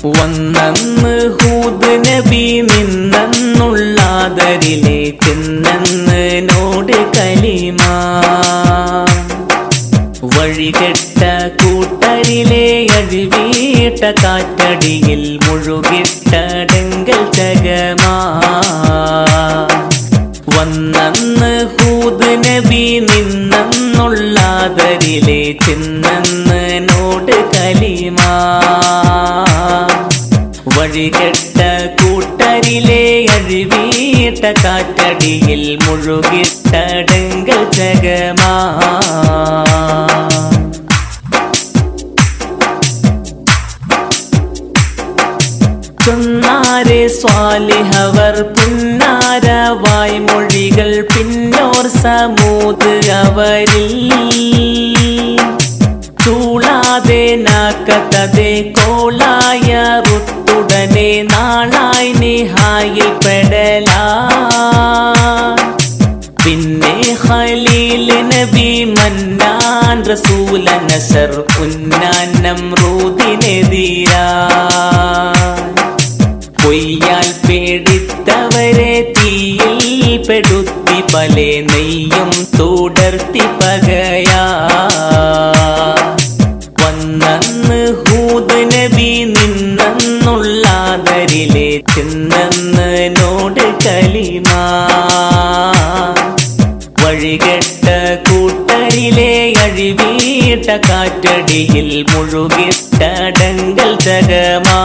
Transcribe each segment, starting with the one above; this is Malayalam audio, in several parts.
വന്നന്ന് ഹൂദ് നബി നിന്നെന്നുള്ളാദരിലെ ചെന്നെന്ന് നോട് കലിമ വഴികെട്ട കൂട്ടരിലെ അഴിവീട്ട കാറ്റടിയിൽ മുഴുകിട്ട ഡെങ്കൽ ചകമാ വന്നന്ന് ഹൂദ് നബി നിന്നെന്നുള്ളാദരിലെ ചെന്നെന്ന് നോട് കലിമാ വഴികെട്ട കൂട്ടരിലെ അഴിവീട്ട കാറ്റടിയിൽ മുഴുകിട്ട ഡെങ്കൽ ജഗമാ ചൊന്നാരെ സ്വാലിഹവർ പുന്നാര വായ്മൊഴികൾ പിന്നോർ സമൂത് അവരിൽ ചൂളാതെ നാക്കത്തതെ കോളായ റുത്തുടനെ നാളായി നിഹായിൽ പെടലാ പിന്നെ ഖലീൽ നബി മന്നാൻ റസൂല നസർ ഉന്നാൻ നമ്രൂദിനെതിരാ പൊയ്യാൽ പേടിത്തവരെ തീയിൽ പെടുത്തി പല നെയ്യും തുടർത്തി പകയാ വന്നന്ന് ഹൂദ് നബി നിന്നെന്നുള്ളാദരിലെ ചെന്നെന്ന് നോട് കലിമാ വഴികെട്ട കൂട്ടരിലെ അഴിവീട്ട കാറ്റടിയിൽ മുഴുകിട്ട ഡങ്കൽ ജഗമാ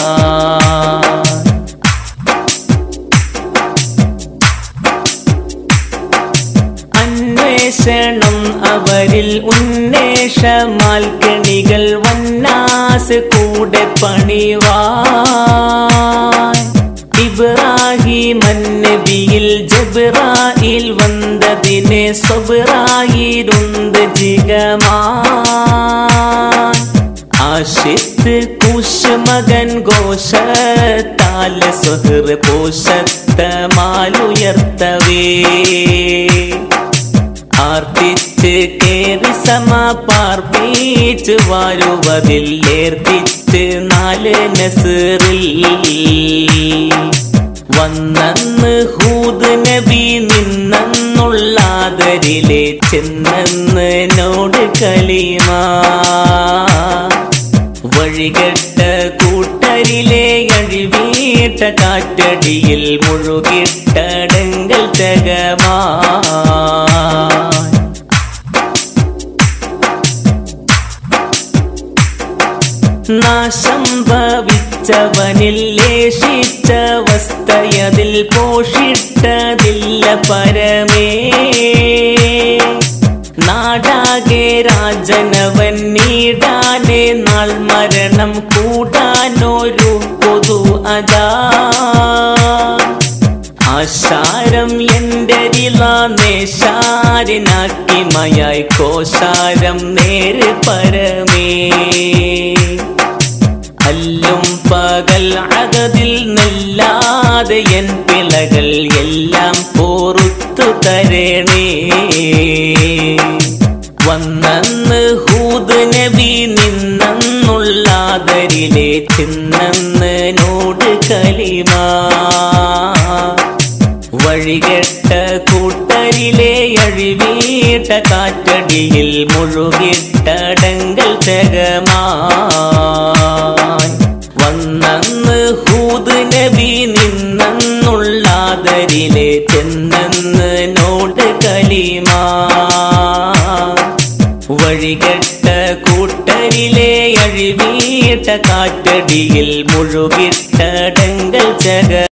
അന്വേഷണം അവരിൽ ഉന്മേഷമാൽ കെണികൾ വന്നാസ് കൂടെ പണിവാ ഇബ്രാഹിം നബിയിൽ ജബ്രായിൽ വന്നതിനെ സൊബ്രായിരുന്ന് ജിഗമാ ആഷിത്ത് കുശമകൻ ഘോഷത്താൽ സുഹൃ പോഷത്തമാലുയർത്തവേ ആർത്തിച്ച് കേറി സമ പാർപ്പിച്ച് വാരുവതിൽ ഏർത്തിച്ച് നാല് നസറിൽ വന്നന്ന് ഹൂദ് നബി നിന്നെന്നുള്ളാദരിലെ ചെന്നെന്ന് നോട് കലിമാ വഴികെട്ട കൂട്ടരിലെ അഴിവീട്ട കാറ്റടിയിൽ മുഴുകിട്ട ഡെങ്കൽ ജഗമാ നാശം ഭവിച്ചവനിൽ ലേശിച്ച വസ്തയതിൽ പോഷിട്ടതില്ല പരമേ നാടാകെ രാജനവൻ നീടാനെ നാൾ മരണം കൂടാനൊരു പൊതു അതാ ആശാരം എന്റെ നേശാരനാക്കി മയായി കോശാരം നേര് പരമേ അല്ലും പകൽ അകതിൽ നില്ലാതെ എൻ പിളകൾ എല്ലാം പോറുത്തു തരണേ വന്നന്ന് ഹൂദ് നബി നിന്നെന്നുള്ളാദരിലെ ചിന്നെന്ന് നോട് കലിമാ വഴികെട്ട കൂട്ടരിലെ അഴിവീട്ട കാറ്റടിയിൽ മുഴുകിട്ട ഡങ്കൽ ജഗമായി വന്നന്ന് ഹൂദ് നബി നിന്നെന്നുള്ളാദരിലെ ചെന്നെന്ന് നോട് കലിമാ വഴികെട്ട കൂട്ടരിലെ അഴിവീട്ട കാറ്റടിയിൽ മുഴുകിട്ട ഡങ്കൽ ജഗ